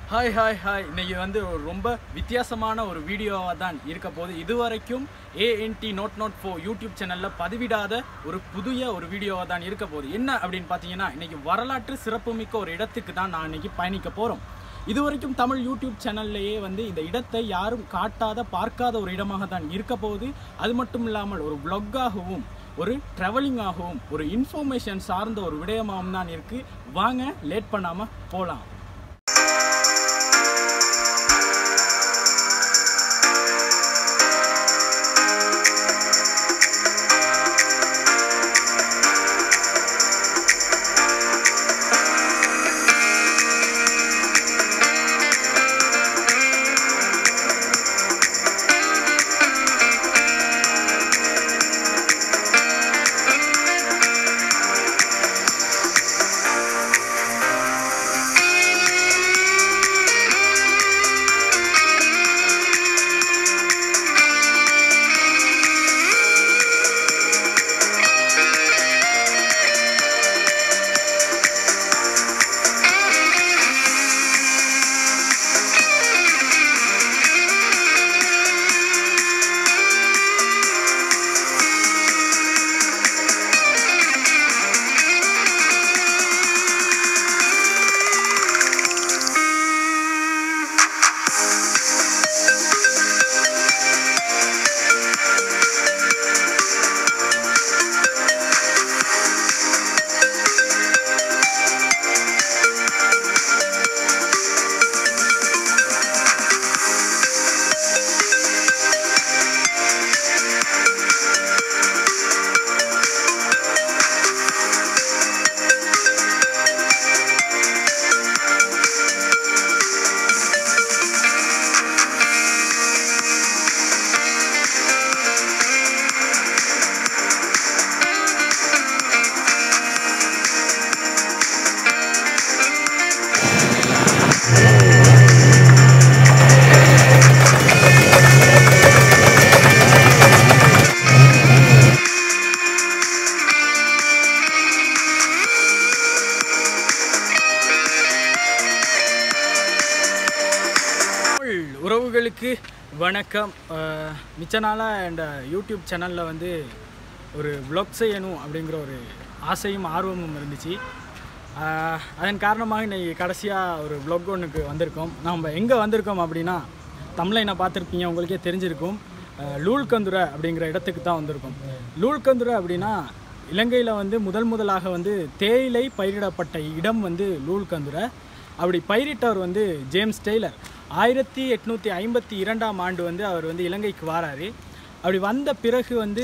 hi hi hi இன்னைக்கு வந்து ஒரு ரொம்ப வித்தியாசமான ஒரு வீடியோவாக தான் இருக்க போகுது இதுவரைக்கும் ஏஎன்டி நோட் நோட் ஃபோ யூடியூப் சேனலில் பதிவிடாத ஒரு புதிய ஒரு வீடியோவாக தான் இருக்க போகுது என்ன அப்படின்னு பார்த்தீங்கன்னா இன்னைக்கு வரலாற்று சிறப்புமிக்க ஒரு இடத்துக்கு தான் நான் இன்னைக்கு பயணிக்க போகிறோம் இதுவரைக்கும் தமிழ் யூடியூப் சேனல்லையே வந்து இந்த இடத்தை யாரும் காட்டாத பார்க்காத ஒரு இடமாக தான் இருக்க போகுது அது மட்டும் இல்லாமல் ஒரு vlog-ஆகவும் ஒரு ட்ராவலிங்காகவும் ஒரு இன்ஃபர்மேஷன் சார்ந்த ஒரு விடயமாகவும் தான் இருக்குது வாங்க லேட் பண்ணாமல் போகலாம் தமிழ் உறவுகளுக்கு வணக்கம் அஹ், மிச்ச நாளாக என் யூடியூப் சேனலில் வந்து ஒரு vlog செய்யணும் அப்படிங்கிற ஒரு ஆசையும் ஆர்வமும் இருந்துச்சு அஹ், அதன் காரணமாக இன்னைக்கு கடைசியாக ஒரு vlog ஒன்றுக்கு வந்திருக்கோம் நம்ம எங்கே வந்திருக்கோம் அப்படின்னா தமிழனை பார்த்துருப்பீங்க உங்களுக்கே தெரிஞ்சிருக்கும் அஹ், லூல்கந்துரை அப்படிங்கிற இடத்துக்கு தான் வந்திருக்கோம் லூல்கந்துரை அப்படின்னா இலங்கையில் வந்து முதல் முதலாக வந்து தேயிலை பயிரிடப்பட்ட இடம் வந்து லூல்கந்துரை அப்படி பயிரிட்டவர் வந்து ஜேம்ஸ் டெய்லர் ஆயிரத்தி எட்நூற்றி ஐம்பத்தி இரண்டாம் ஆண்டு வந்து அவர் வந்து இலங்கைக்கு வாராரு அப்படி வந்த பிறகு வந்து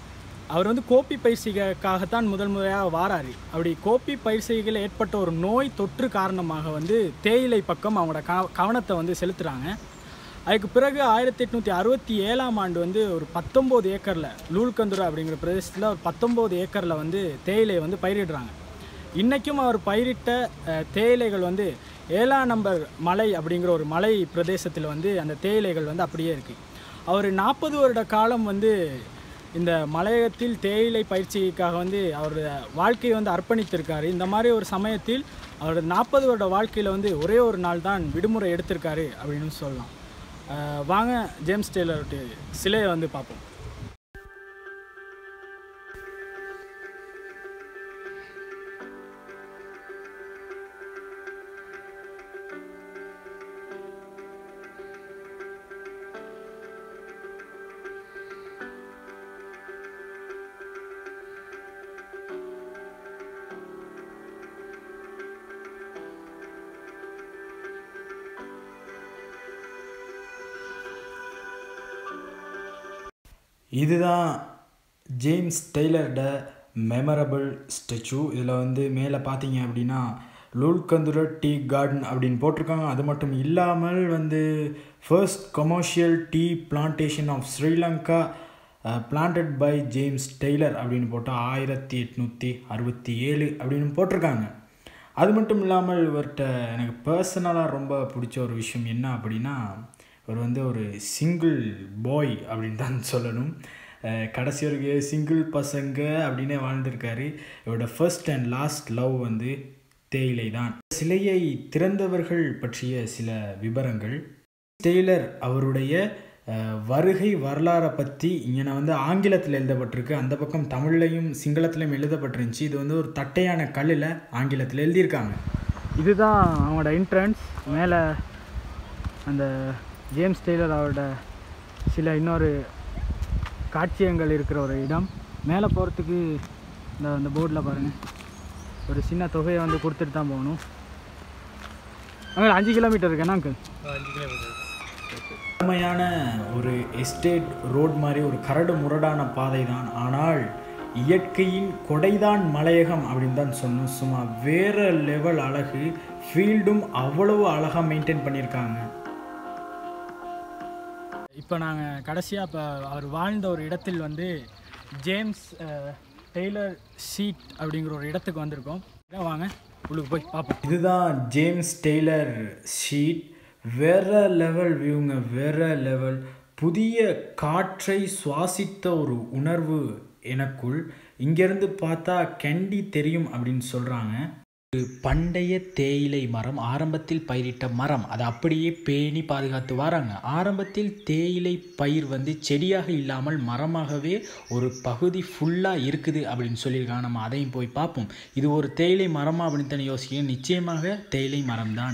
அவர் வந்து கோப்பி பயிற்சிகளுக்காகத்தான் முதல் முறையாக வாராரு அப்படி கோப்பி பயிற்சிகளில் ஏற்பட்ட ஒரு நோய் தொற்று காரணமாக வந்து தேயிலை பக்கம் அவங்களோட கவ கவனத்தை வந்து செலுத்துகிறாங்க அதுக்கு பிறகு ஆயிரத்தி எட்நூற்றி அறுபத்தி ஏழாம் ஆண்டு வந்து ஒரு பத்தொம்போது ஏக்கரில் லூல்கந்துரா அப்படிங்கிற பிரதேசத்தில் ஒரு பத்தொம்போது ஏக்கரில் வந்து தேயிலையை வந்து பயிரிடுறாங்க இன்றைக்கும் அவர் பயிரிட்ட அஹ், தேயிலைகள் வந்து ஏழாம் நம்பர் மலை அப்படிங்கிற ஒரு மலை பிரதேசத்தில் வந்து அந்த தேயிலைகள் வந்து அப்படியே இருக்குது அவர் நாற்பது வருட காலம் வந்து இந்த மலையகத்தில் தேயிலை பயிற்சிக்காக வந்து அவருடைய வாழ்க்கையை வந்து அர்ப்பணித்திருக்காரு இந்த மாதிரி ஒரு சமயத்தில் அவரோட நாற்பது வருட வாழ்க்கையில் வந்து ஒரே ஒரு நாள் தான் விடுமுறை எடுத்திருக்காரு அப்படின்னு சொல்லலாம் அஹ், வாங்க ஜேம்ஸ் டெய்லருடைய சிலையை வந்து பார்ப்போம் இதுதான் ஜேம்ஸ் டெய்லர்ட மெமரபிள் ஸ்டெச்சு இதில் வந்து மேலே பார்த்தீங்க அப்படின்னா லூல்கந்துர டீ கார்டன் அப்படின்னு போட்டிருக்காங்க அது மட்டும் இல்லாமல் வந்து first commercial tea plantation of Sri Lanka planted by James Taylor அப்படின்னு போட்டால் ஆயிரத்தி எட்நூற்றி அறுபத்தி ஏழு அப்படின்னு போட்டிருக்காங்க அது மட்டும் இல்லாமல் இவர்கிட்ட எனக்கு பர்சனலாக ரொம்ப பிடிச்ச ஒரு விஷயம் என்ன அப்படின்னா இவர் வந்து ஒரு சிங்கிள் பாய் அப்படின்னு தான் சொல்லணும் அஹ் கடைசி வரைக்கும் சிங்கிள் பசங்க அப்படின்னே வாழ்ந்திருக்காரு இவரோட ஃபர்ஸ்ட் அண்ட் லாஸ்ட் லவ் வந்து தேயிலை தான் சிலையை திறந்தவர்கள் பற்றிய சில விவரங்கள் டெய்லர் அவருடைய அஹ், வருகை வரலாறை பற்றி இங்கே வந்து ஆங்கிலத்தில் எழுதப்பட்டிருக்கு அந்த பக்கம் தமிழ்லையும் சிங்களத்திலையும் எழுதப்பட்டிருந்துச்சு இது வந்து ஒரு தட்டையான கல்லில் ஆங்கிலத்தில் எழுதியிருக்காங்க இதுதான் அவங்களோட என்ட்ரன்ஸ் மேலே அந்த ஜேம்ஸ் டெய்லர் அவரோட சில இன்னொரு காட்சியங்கள் இருக்கிற ஒரு இடம் மேலே போகிறதுக்கு இந்த அந்த போர்டில் பாருங்கள் ஒரு சின்ன தொகையை வந்து கொடுத்துட்டு தான் போகணும் அங்கே அஞ்சு கிலோமீட்டர் இருக்கேன்னா அங்கிள் உண்மையான ஒரு எஸ்டேட் ரோட் மாதிரி ஒரு கரடு முரடான பாதை தான் ஆனால் இயற்கையின் கொடைதான் மலையகம் அப்படின்னு தான் சொல்லணும் சும்மா வேற லெவல் அழகு ஃபீல்டும் அவ்வளவு அழகாக மெயின்டைன் பண்ணியிருக்காங்க இப்போ நாங்கள் கடைசியாக இப்போ அவர் வாழ்ந்த ஒரு இடத்தில் வந்து ஜேம்ஸ் அஹ், டெய்லர் ஷீட் அப்படிங்கிற ஒரு இடத்துக்கு வந்திருக்கோம் இதான் வாங்க உள்ளுக்கு போய் பார்ப்போம் இதுதான் ஜேம்ஸ் டெய்லர் ஷீட் வேற லெவல் வியூங்க வேற லெவல் புதிய காற்றை சுவாசித்த ஒரு உணர்வு எனக்குள் இங்கேருந்து பார்த்தா கண்டி தெரியும் அப்படின்னு சொல்கிறாங்க ஒரு பண்டைய தேயிலை மரம் ஆரம்பத்தில் பயிரிட்ட மரம் அதை அப்படியே பேணி பாதுகாத்து வராங்க ஆரம்பத்தில் தேயிலை பயிர் வந்து செடியாக இல்லாமல் மரமாகவே ஒரு பகுதி ஃபுல்லாக இருக்குது அப்படின்னு சொல்லியிருக்காங்க நம்ம அதையும் போய் பார்ப்போம் இது ஒரு தேயிலை மரமா அப்படின்னு தானே யோசிக்க நிச்சயமாக தேயிலை மரம்தான்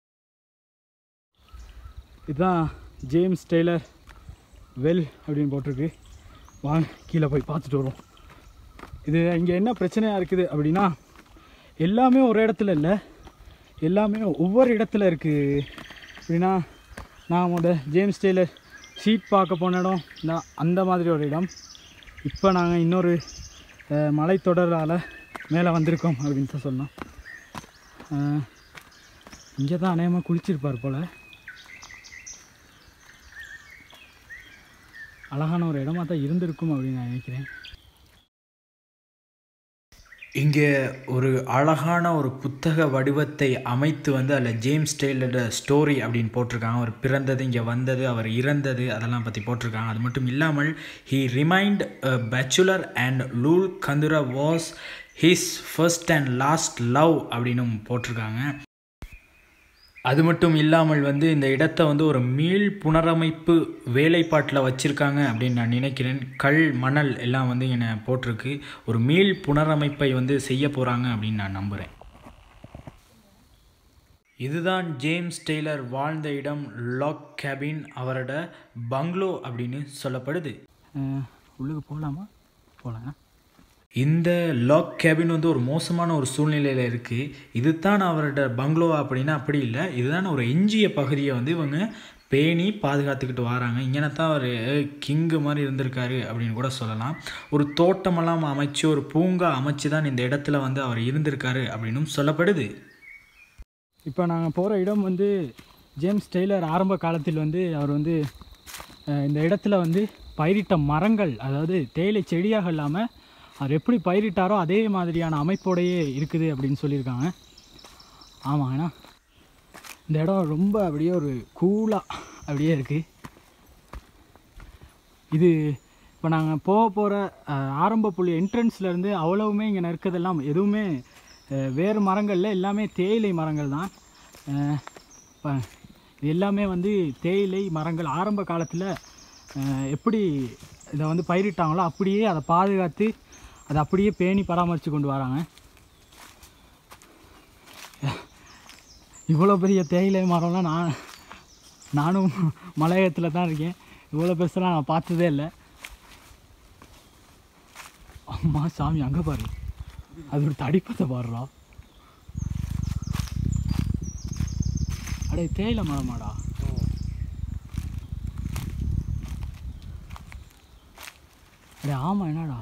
இதுதான் ஜேம்ஸ் டெய்லர் வெல் அப்படின்னு போட்டிருக்கு வாங்க கீழே போய் பார்த்துட்டு வருவோம் இது இங்கே என்ன பிரச்சனையாக இருக்குது அப்படின்னா எல்லாமே ஒரு இடத்துல இல்லை எல்லாமே ஒவ்வொரு இடத்துல இருக்குது அப்படின்னா நான் முத ஜேம்ஸ் டெய்லர் ஷீட் பார்க்க போன இடம் நான் அந்த மாதிரி ஒரு இடம் இப்போ நாங்கள் இன்னொரு அஹ், மலைத்தொடரால் மேலே வந்திருக்கோம் அப்படின்னு தான் சொல்லலாம் இங்கே தான் அநேகமாக குளிச்சிருப்பார் போல் அழகான ஒரு இடமா தான் இருந்திருக்கும் அப்படின்னு நான் நினைக்கிறேன் இங்கே ஒரு அழகான ஒரு புத்தக வடிவத்தை அமைத்து வந்து அதில் ஜேம்ஸ் டெய்லரோட ஸ்டோரி அப்படின்னு போட்டிருக்காங்க அவர் பிறந்தது இங்கே வந்தது அவர் இறந்தது அதெல்லாம் பற்றி போட்டிருக்காங்க அது மட்டும் இல்லாமல் he remained bachelor and Loolkandura was his first and last love அப்படின்னும் போட்டிருக்காங்க அது மட்டும் இல்லாமல் வந்து இந்த இடத்த வந்து ஒரு மீள் புனரமைப்பு வேலைப்பாட்டில் வச்சுருக்காங்க அப்படின்னு நான் நினைக்கிறேன் கல் மணல் எல்லாம் வந்து என்னை போட்டிருக்கு ஒரு மீள் புனரமைப்பை வந்து செய்ய போகிறாங்க அப்படின்னு நான் நம்புகிறேன் இதுதான் ஜேம்ஸ் டெய்லர் வாழ்ந்த இடம் லாக் கேபின் அவரோட பங்களோ அப்படின்னு சொல்லப்படுது உள்ளுக்கு போகலாமா போகலாம் இந்த லாக் கேபின் வந்து ஒரு மோசமான ஒரு சூழ்நிலையில் இருக்குது இதுதான் அவரோட பங்களோ அப்படின்னா அப்படி இல்லை இதுதான் ஒரு எஞ்சிய பகுதியை வந்து இவங்க பேணி பாதுகாத்துக்கிட்டு வராங்க இங்கே தான் அவர் கிங்கு மாதிரி இருந்திருக்காரு அப்படின்னு கூட சொல்லலாம் ஒரு தோட்டமெல்லாம் அமைச்சு ஒரு பூங்கா அமைச்சு தான் இந்த இடத்துல வந்து அவர் இருந்திருக்காரு அப்படின்னும் சொல்லப்படுது இப்போ நாங்கள் போகிற இடம் வந்து ஜேம்ஸ் டெய்லர் ஆரம்ப காலத்தில் வந்து அவர் வந்து அஹ், இந்த இடத்துல வந்து பயிரிட்ட மரங்கள் அதாவது தேயிலை செடியாக இல்லாமல் அவர் எப்படி பயிரிட்டாரோ அதே மாதிரியான அமைப்போடையே இருக்குது அப்படின்னு சொல்லியிருக்காங்க ஆமாம் ஏன்னா இந்த இடம் ரொம்ப அப்படியே ஒரு கூலாக அப்படியே இருக்குது இது இப்போ நாங்கள் போக போகிற ஆரம்ப புள்ளி என்ட்ரன்ஸ்லேருந்து அவ்வளவுமே இங்கே இருக்கிறதெல்லாம் எதுவுமே அஹ், வேறு மரங்களில் எல்லாமே தேயிலை மரங்கள் தான் அஹ், ப- இது எல்லாமே வந்து தேயிலை மரங்கள் ஆரம்ப காலத்தில் எப்படி இதை வந்து பயிரிட்டாங்களோ அப்படியே அதை பாதுகாத்து அதை அப்படியே பேணி பராமரித்து கொண்டு வராங்க இவ்வளோ பெரிய தேயிலை மரம்லாம் நான் நானும் மலையகத்தில் தான் இருக்கேன் இவ்வளோ பெருசெல்லாம் நான் பார்த்ததே இல்லை அம்மா சாமி அங்கே பாரு அது ஒரு தடிப்பத்தை பாடுறா அடே தேயிலை மரமாடா அடே ஆமாம் என்னடா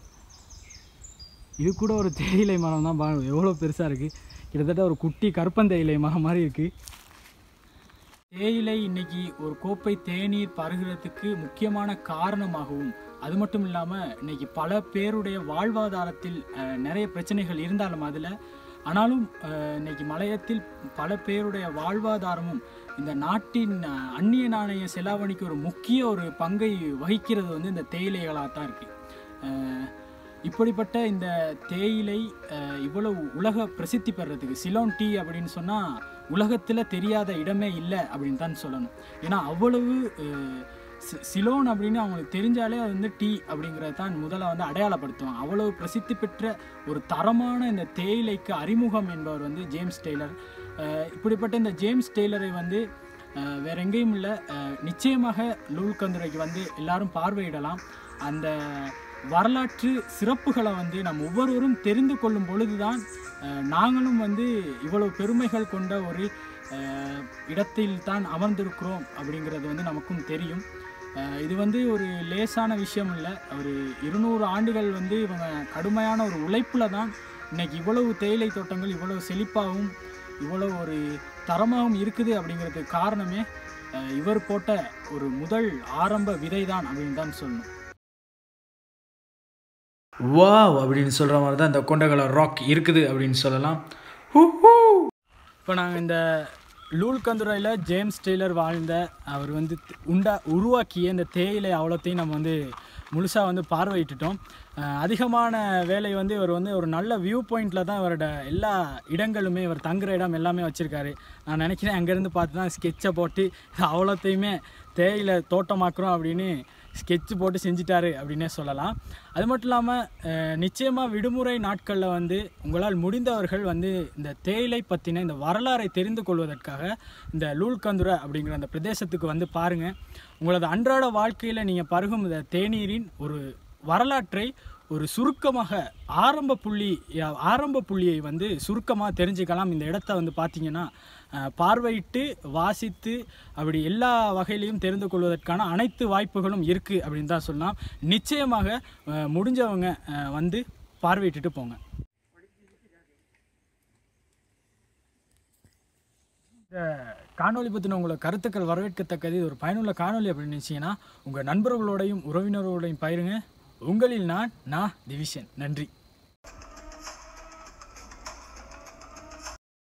இது கூட ஒரு தேயிலை மரம் தான் பாருங்க எவ்வளோ பெருசாக இருக்குது கிட்டத்தட்ட ஒரு குட்டி கருப்பந்தேயிலை மரம் மாதிரி இருக்குது தேயிலை இன்னைக்கு ஒரு கோப்பை தேநீர் பருகிறதுக்கு முக்கியமான காரணமாகவும் அது மட்டும் இல்லாமல் இன்னைக்கு பல பேருடைய வாழ்வாதாரத்தில் அஹ், நிறைய பிரச்சனைகள் இருந்தாலும் அதில் ஆனாலும் அஹ், இன்னைக்கு மலையத்தில் பல பேருடைய வாழ்வாதாரமும் இந்த நாட்டின் அஹ், அந்நிய நாணய செலாவணிக்கு ஒரு முக்கிய ஒரு பங்கை வகிக்கிறது வந்து இந்த தேயிலைகளாக தான் இருக்குது இப்படிப்பட்ட இந்த தேயிலை அஹ், இவ்வளவு உலக பிரசித்தி பெறதுக்கு சிலோன் டீ அப்படின்னு சொன்னால் உலகத்தில் தெரியாத இடமே இல்லை அப்படின்னு தான் சொல்லணும் ஏன்னா அவ்வளவு அஹ், சி- சிலோன் அப்படின்னு அவங்களுக்கு தெரிஞ்சாலே அது வந்து டீ அப்படிங்கிறத தான் முதல்ல வந்து அடையாளப்படுத்துவாங்க அவ்வளவு பிரசித்தி பெற்ற ஒரு தரமான இந்த தேயிலைக்கு அறிமுகம் என்பவர் வந்து ஜேம்ஸ் டெய்லர் அஹ், இப்படிப்பட்ட இந்த ஜேம்ஸ் டெய்லரை வந்து அஹ், வேற எங்கேயும் இல்லை நிச்சயமாக லூல்கந்துரைக்கு வந்து எல்லாரும் பார்வையிடலாம் அந்த வரலாற்று சிறப்புகளை வந்து நம்ம ஒவ்வொருவரும் தெரிந்து கொள்ளும் பொழுதுதான் அஹ், நாங்களும் வந்து இவ்வளவு பெருமைகள் கொண்ட ஒரு அஹ், இடத்தில் தான் அமர்ந்திருக்கிறோம் அப்படிங்கிறது வந்து நமக்கும் தெரியும் அஹ், இது வந்து ஒரு லேசான விஷயம் இல்லை ஒரு இருநூறு ஆண்டுகள் வந்து இவங்க கடுமையான ஒரு உழைப்பில் தான் இன்னைக்கு இவ்வளவு தேயிலை தோட்டங்கள் இவ்வளவு செழிப்பாகவும் இவ்வளவு ஒரு தரமாகவும் இருக்குது அப்படிங்கிறதுக்கு காரணமே அஹ், இவர் போட்ட ஒரு முதல் ஆரம்ப விதை தான் அப்படின்னு தான் சொல்லணும் வாவ் அப்படின்னு சொல்கிற மாதிரி தான் இந்த கொண்டகல ராக் இருக்குது அப்படின்னு சொல்லலாம் இப்போ நாங்கள் இந்த லூல்கந்துரையில் ஜேம்ஸ் டெய்லர் வாழ்ந்த அவர் வந்து த- உண்டா உருவாக்கிய இந்த தேயிலை அவ்வளோத்தையும் நம்ம வந்து முழுசாக வந்து பார்வையிட்டுட்டோம் அஹ் அதிகமான வேலை வந்து இவர் வந்து ஒரு நல்ல வியூ பாயிண்டில் தான் இவரோட எல்லா இடங்களுமே இவர் தங்குற இடம் எல்லாமே வச்சுருக்காரு நான் நினைக்கிறேன் அங்கேருந்து பார்த்து தான் ஸ்கெட்சை போட்டு அவ்வளோத்தையுமே தேயிலை தோட்டமாக்குறோம் அப்படின்னு ஸ்கெட்ச் போட்டு செஞ்சிட்டாரு அப்படின்னே சொல்லலாம் அது மட்டும் இல்லாமல் நிச்சயமாக விடுமுறை நாட்களில் வந்து உங்களால் முடிந்தவர்கள் வந்து இந்த தேயிலை பற்றின இந்த வரலாறை தெரிந்து கொள்வதற்காக இந்த லூல்கந்துரை அப்படிங்கிற அந்த பிரதேசத்துக்கு வந்து பாருங்கள் உங்களது அன்றாட வாழ்க்கையில் நீங்கள் பருகும் இந்த தேநீரின் ஒரு வரலாற்றை ஒரு சுருக்கமாக ஆரம்ப புள்ளி யா- ஆரம்ப புள்ளியை வந்து சுருக்கமாக தெரிஞ்சுக்கலாம் இந்த இடத்த வந்து பார்த்தீங்கன்னா அஹ், பார்வையிட்டு வாசித்து அப்படி எல்லா வகையிலையும் தெரிந்து கொள்வதற்கான அனைத்து வாய்ப்புகளும் இருக்குது அப்படின்னு தான் சொல்லலாம் நிச்சயமாக அஹ், முடிஞ்சவங்க அஹ், வந்து பார்வையிட்டுட்டு போங்க இந்த காணொளி பற்றின உங்களோட கருத்துக்கள் வரவேற்கத்தக்கது இது ஒரு பயனுள்ள காணொளி அப்படின்னு நினச்சிங்கன்னா உங்கள் நண்பர்களோடையும் உறவினர்களோடையும் பயிருங்க உங்களில் நான் நான் திவிஷன் நன்றி